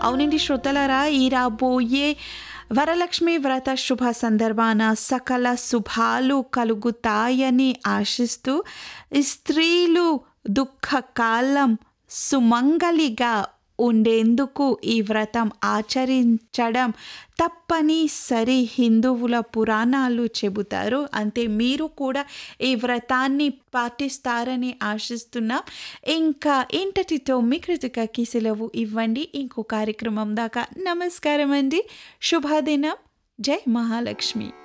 అవునండి శ్రోతలారా ఈ రాబోయే వరలక్ష్మి వ్రత శుభ సందర్భాన సకల శుభాలు కలుగుతాయని ఆశిస్తూ ఈ స్త్రీలు దుఃఖకాలం సుమంగలిగా ఉండేందుకు ఈ వ్రతం ఆచరించడం తప్పనిసరి హిందువుల పురాణాలు చెబుతారు అంతే మీరు కూడా ఈ వ్రతాన్ని పాటిస్తారని ఆశిస్తున్నాం ఇంకా ఇంతటితో మీ కృతికకి సెలవు ఇవ్వండి ఇంకో కార్యక్రమం దాకా నమస్కారం అండి శుభదినం జై మహాలక్ష్మి